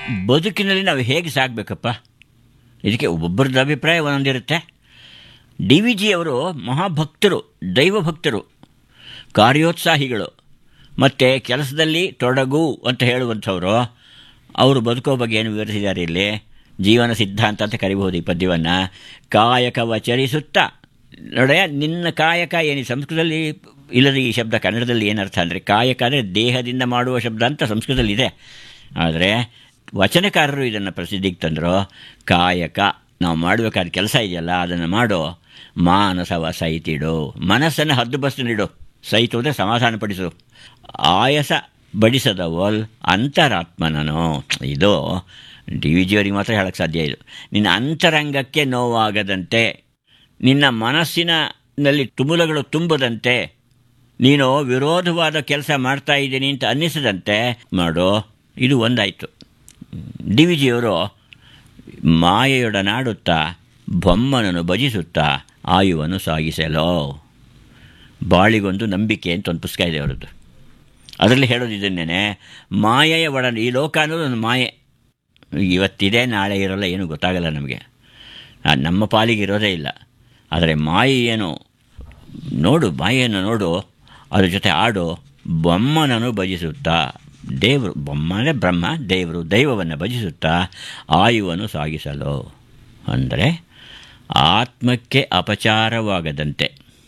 ಬದುಕಿನಲ್ಲಿ ನಾವು ಹೇಗೆ ಸಾಗಬೇಕಪ್ಪ ಇದಕ್ಕೆ ಒಬ್ಬೊಬ್ಬರದ್ದು ಅಭಿಪ್ರಾಯ ಒಂದೊಂದಿರುತ್ತೆ ಡಿ ವಿ ಜಿ ಅವರು ಮಹಾಭಕ್ತರು ದೈವ ಭಕ್ತರು ಕಾರ್ಯೋತ್ಸಾಹಿಗಳು ಮತ್ತು ಕೆಲಸದಲ್ಲಿ ತೊಡಗು ಅಂತ ಹೇಳುವಂಥವರು ಅವರು ಬದುಕೋ ಬಗ್ಗೆ ಏನು ವಿವರಿಸಿದ್ದಾರೆ ಇಲ್ಲಿ ಜೀವನ ಸಿದ್ಧಾಂತ ಅಂತ ಕರಿಬಹುದು ಈ ಪದ್ಯವನ್ನು ಕಾಯಕವಚರಿಸುತ್ತಾ ನೋಡೆಯ ನಿನ್ನ ಕಾಯಕ ಏನು ಈ ಸಂಸ್ಕೃತದಲ್ಲಿ ಇಲ್ಲದ ಈ ಶಬ್ದ ಕನ್ನಡದಲ್ಲಿ ಏನರ್ಥ ಅಂದರೆ ಕಾಯಕ ಅಂದರೆ ದೇಹದಿಂದ ಮಾಡುವ ಶಬ್ದ ಅಂತ ಸಂಸ್ಕೃತದಲ್ಲಿ ಇದೆ ಆದರೆ ವಚನಕಾರರು ಇದನ್ನು ಪ್ರಸಿದ್ಧಿಗೆ ತಂದರು ಕಾಯಕ ನಾವು ಮಾಡಬೇಕಾದ ಕೆಲಸ ಇದೆಯಲ್ಲ ಅದನ್ನು ಮಾಡೋ ಮಾನಸವ ಸೈತಿಡು ಮನಸ್ಸನ್ನು ಹದ್ದುಬಸ್ತಿನಿಡು ಸೈತು ಅಂದರೆ ಸಮಾಧಾನಪಡಿಸು ಆಯಸ ಬಡಿಸದವಲ್ ಅಂತರಾತ್ಮನನು ಇದು ಡಿ ವಿ ಜಿಯವರಿಗೆ ಮಾತ್ರ ಹೇಳಕ್ಕೆ ಸಾಧ್ಯ ಇದು ನಿನ್ನ ಅಂತರಂಗಕ್ಕೆ ನೋವಾಗದಂತೆ ನಿನ್ನ ಮನಸ್ಸಿನಲ್ಲಿ ತುಮುಲಗಳು ತುಂಬದಂತೆ ನೀನು ವಿರೋಧವಾದ ಕೆಲಸ ಮಾಡ್ತಾ ಇದ್ದೀನಿ ಅಂತ ಅನ್ನಿಸದಂತೆ ಮಾಡು ಇದು ಒಂದಾಯಿತು ಡಿ ವಿ ಜಿಯವರು ಮಾಯೆಯೊಡನಾಡುತ್ತಾ ಬೊಮ್ಮನನ್ನು ಭಜಿಸುತ್ತಾ ಆಯುವನ್ನು ಸಾಗಿಸಲೋ ಬಾಳಿಗೊಂದು ನಂಬಿಕೆ ಅಂತ ಒಂದು ಪುಸ್ತಕ ಇದೆ ಅವರದ್ದು ಅದರಲ್ಲಿ ಹೇಳೋದು ಇದನ್ನೇ ಮಾಯೆಯ ಒಡ ಈ ಲೋಕ ಅನ್ನೋದು ಒಂದು ಮಾಯೆ ಇವತ್ತಿದೆ ನಾಳೆ ಇರೋಲ್ಲ ಏನೂ ಗೊತ್ತಾಗಲ್ಲ ನಮಗೆ ಆ, ನಮ್ಮ ಪಾಲಿಗೆ ಇರೋದೇ ಇಲ್ಲ ಆದರೆ ಮಾಯೆ ಏನು ನೋಡು ಮಾಯೆಯನ್ನು ನೋಡು ಅದ್ರ ಜೊತೆ ಆಡು ಬೊಮ್ಮನನ್ನು ಭಜಿಸುತ್ತಾ ದೇವರು ಬೊಮ್ಮ ಅಂದರೆ ಬ್ರಹ್ಮ ದೇವರು ದೈವವನ್ನು ಭಜಿಸುತ್ತಾ ಆಯುವನ್ನು ಸಾಗಿಸಲು ಅಂದರೆ ಆತ್ಮಕ್ಕೆ ಅಪಚಾರವಾಗದಂತೆ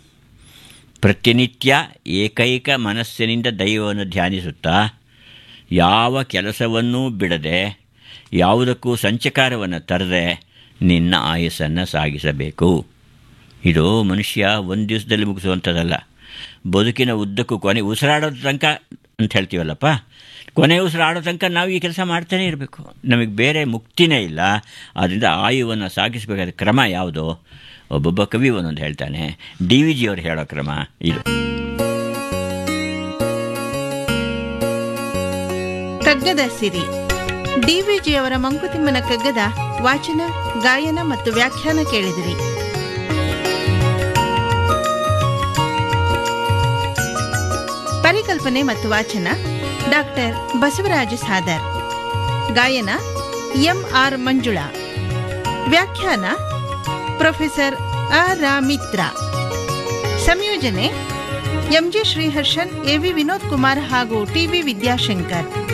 ಪ್ರತಿನಿತ್ಯ ಏಕೈಕ ಮನಸ್ಸಿನಿಂದ ದೈವವನ್ನು ಧ್ಯಾನಿಸುತ್ತಾ ಯಾವ ಕೆಲಸವನ್ನೂ ಬಿಡದೆ ಯಾವುದಕ್ಕೂ ಸಂಚಕಾರವನ್ನು ತರದೆ ನಿನ್ನ ಆಯಸ್ಸನ್ನು ಸಾಗಿಸಬೇಕು ಇದು ಮನುಷ್ಯ ಒಂದು ದಿವಸದಲ್ಲಿ ಮುಗಿಸುವಂಥದ್ದಲ್ಲ ಬದುಕಿನ ಉದ್ದಕ್ಕೂ ಕೊನೆ ಉಸಿರಾಡೋ ತನಕ ಅಂತ ಹೇಳ್ತೀವಲ್ಲಪ್ಪ ಕೊನೆ ಉಸಿರಾಡೋ ತನಕ ನಾವು ಈ ಕೆಲಸ ಮಾಡ್ತಾನೆ ಇರಬೇಕು ನಮಗೆ ಬೇರೆ ಮುಕ್ತಿನೇ ಇಲ್ಲ ಆದ್ದರಿಂದ ಆಯುವನ್ನು ಸಾಗಿಸಬೇಕಾದ ಕ್ರಮ ಯಾವುದು ಒಬ್ಬೊಬ್ಬ ಕವಿ ಒಂದೊಂದು ಹೇಳ್ತಾನೆ ಡಿ ವಿ ಜಿಯವರು ಹೇಳೋ ಕ್ರಮ ಇದು ಕಗ್ಗದ ಸಿರಿ ಡಿವಿಜಿಯವರ ಮಂಕುತಿಮ್ಮನ ಕಗ್ಗದ ವಾಚನ ಗಾಯನ ಮತ್ತು ವ್ಯಾಖ್ಯಾನ ಕೇಳಿದಿರಿ ಪರಿಕಲ್ಪನೆ ಮತ್ತು ವಾಚನ ಡಾಕ್ಟರ್ ಬಸವರಾಜ ಸಾದರ್ ಗಾಯನ ಎಂ ಆರ್ ಮಂಜುಳಾ ವ್ಯಾಖ್ಯಾನ ಪ್ರೊಫೆಸರ್ ಅ ರಾಮಿತ್ರ ಸಂಯೋಜನೆ ಎಂಜಿ ಶ್ರೀಹರ್ಷನ್ ಎವಿ ವಿನೋದ್ ಕುಮಾರ್ ಹಾಗೂ ಟಿವಿ ವಿದ್ಯಾಶಂಕರ್